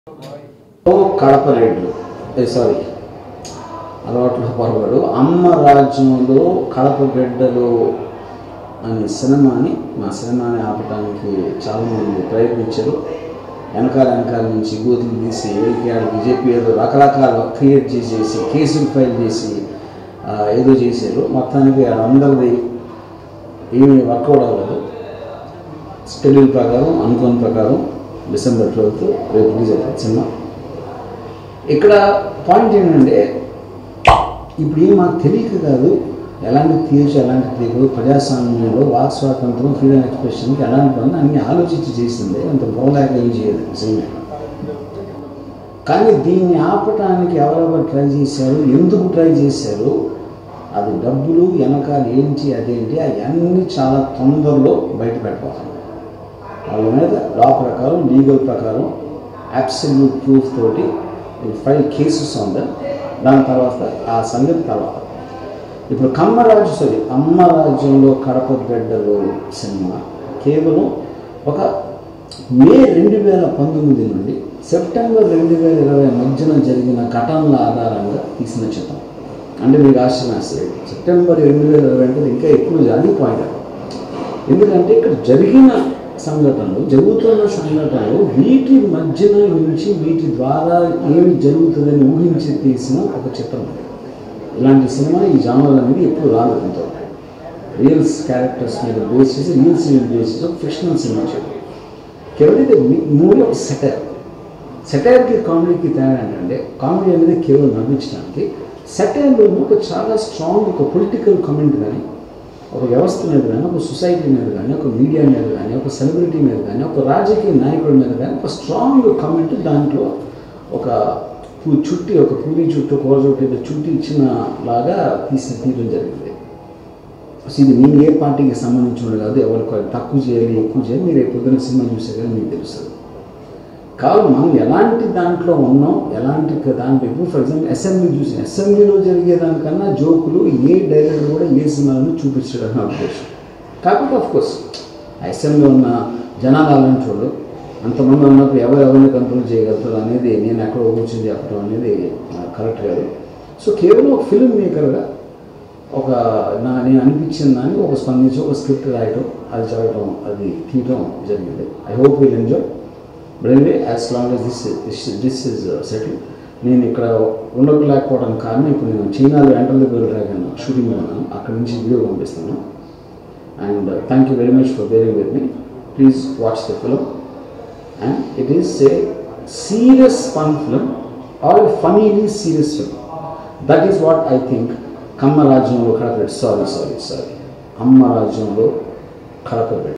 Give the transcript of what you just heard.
ఓ కడప రేట్లు సారీ అలవాట్ల పొరపాటు అమ్మ రాజ్యంలో కడప బిడ్డలు అనే సినిమాని మా సినిమాని ఆపడానికి చాలామంది ప్రయత్నించారు వెనకాల వెనకాల నుంచి గోతులు తీసి ఏడికాడు బీజేపీ ఏదో రకరకాల క్రియేట్ చేసేసి కేసులు ఫైల్ చేసి ఆ, ఏదో చేశారు మొత్తానికి అందరిది ఏమీ వర్కౌట్ అవ్వలేదు షెడ్యూల్ ప్రకారం అనుకోని ప్రకారం డిసెంబర్ ట్వెల్త్ రేపు రిలీజ్ అవుతుంది సినిమా ఇక్కడ పాయింట్ ఏంటంటే ఇప్పుడు ఏం మాకు తెలియక కాదు ఎలాంటి తీయచ్చు ఎలాంటి తీయకూడదు ప్రజాస్వామ్యంలో వాక్ స్వాతంత్రం ఫ్రీడమ్ ఎక్స్ప్రెషన్కి ఎలాంటి పని అన్ని ఆలోచించి చేసింది అంత బోలాగా ఏం చేయదు సినిమా కానీ దీన్ని ఆపటానికి ఎవరెవరు ట్రై చేశారు ఎందుకు ట్రై చేశారు అది డబ్బులు వెనకాల ఏంటి అదేంటి అవన్నీ చాలా తొందరలో బయట పెట్టబోతున్నాయి వాళ్ళ మీద లా ప్రకారం లీగల్ ప్రకారం అబ్సల్యూట్ ప్రూఫ్ తోటి ఫైల్ కేసెస్ ఉంది దాని తర్వాత ఆ సంగతి తర్వాత ఇప్పుడు కమ్మరాజు సారీ అమ్మ రాజ్యంలో కడప బిడ్డలు సినిమా కేవలం ఒక మే రెండు వేల పంతొమ్మిది నుండి సెప్టెంబర్ రెండు వేల ఇరవై మధ్యన జరిగిన ఘటనల ఆధారంగా తీసిన చిత్రం అంటే మీకు ఆశ్చర్యం వేస్తుంది సెప్టెంబర్ రెండు వేల ఇరవై అంటే ఇంకా ఎక్కువ అది పాయింట్ అక్కడ ఎందుకంటే ఇక్కడ జరిగిన సంఘటనలు జరుగుతున్న సంఘటనలు వీటి మధ్యన నుంచి వీటి ద్వారా ఏమి జరుగుతుందని ఊహించి తీసిన ఒక చిత్రం ఇది. ఇలాంటి సినిమా ఈ జానర్ అనేది ఎప్పుడు రాదు ఇంతవరకు రియల్స్ క్యారెక్టర్స్ మీద బేస్ చేసి రియల్స్ మీద బేస్ చేసి ఒక ఫిక్షనల్ సినిమా చేయడం కేవలం ఇది మూవీ ఒక సెటైర్ సెటైర్కి కామెడీకి తేడా ఏంటంటే కామెడీ అనేది కేవలం నవ్వించడానికి సెటైర్లోనూ ఒక చాలా స్ట్రాంగ్ ఒక పొలిటికల్ కమెంట్ కానీ ఒక వ్యవస్థ మీద కానీ ఒక సొసైటీ మీద కానీ ఒక మీడియా మీద కానీ ఒక సెలబ్రిటీ మీద కానీ ఒక రాజకీయ నాయకుడి మీద కానీ ఒక స్ట్రాంగ్ కమెంట్ దాంట్లో ఒక పూ చుట్టి ఒక పూరి చుట్టూ కూర చుట్టూ ఏదో చుట్టి ఇచ్చిన లాగా తీసి తీయడం జరిగింది సో ఇది మీరు ఏ పార్టీకి సంబంధించిన కాదు ఎవరికి తక్కువ చేయాలి ఎక్కువ చేయాలి మీరు పొద్దున సినిమా చూసే కానీ మీకు తెలుస్తుంది కాదు మనం ఎలాంటి దాంట్లో ఉన్నాం ఎలాంటి దాంట్లో ఇప్పుడు ఫర్ ఎగ్జాంపుల్ అసెంబ్లీ చూసిన అసెంబ్లీలో జరిగేదానికన్నా జోకులు ఏ డైరెక్టర్ కూడా ఏ సినిమాలను చూపించడం నా ఉద్దేశం కాకపోతే ఆఫ్ కోర్స్ అసెంబ్లీలో ఉన్న జనాలు అలాంటి వాళ్ళు అంతమంది ఉన్నప్పుడు ఎవరు ఎవరిని కంట్రోల్ చేయగలుగుతారు అనేది నేను ఎక్కడో కూర్చొని చెప్పడం అనేది కరెక్ట్ కాదు సో కేవలం ఒక ఫిల్మ్ మేకర్గా ఒక నా నేను అనిపించిన దాన్ని ఒక స్పందించి ఒక స్క్రిప్ట్ రాయటం అది చదవటం అది తీయటం జరిగింది I hope will enjoy but anyway as long as this this is settle నేను ఇక్కడ ఉండలేకపోవడానికి కారణం ఇప్పుడు నేను చైనాలో ఎంటర్ ది గర్ల్ డ్రాగన్ షూటింగ్లో ఉన్నాను అక్కడ నుంచి వీడియో పంపిస్తాను and thank you very much for bearing with me please watch the film and it is a serious fun film or funnily serious film that is what I think Kamma రాజ్యంలో Kadapa sorry sorry sorry అమ్మ రాజ్యంలో కడప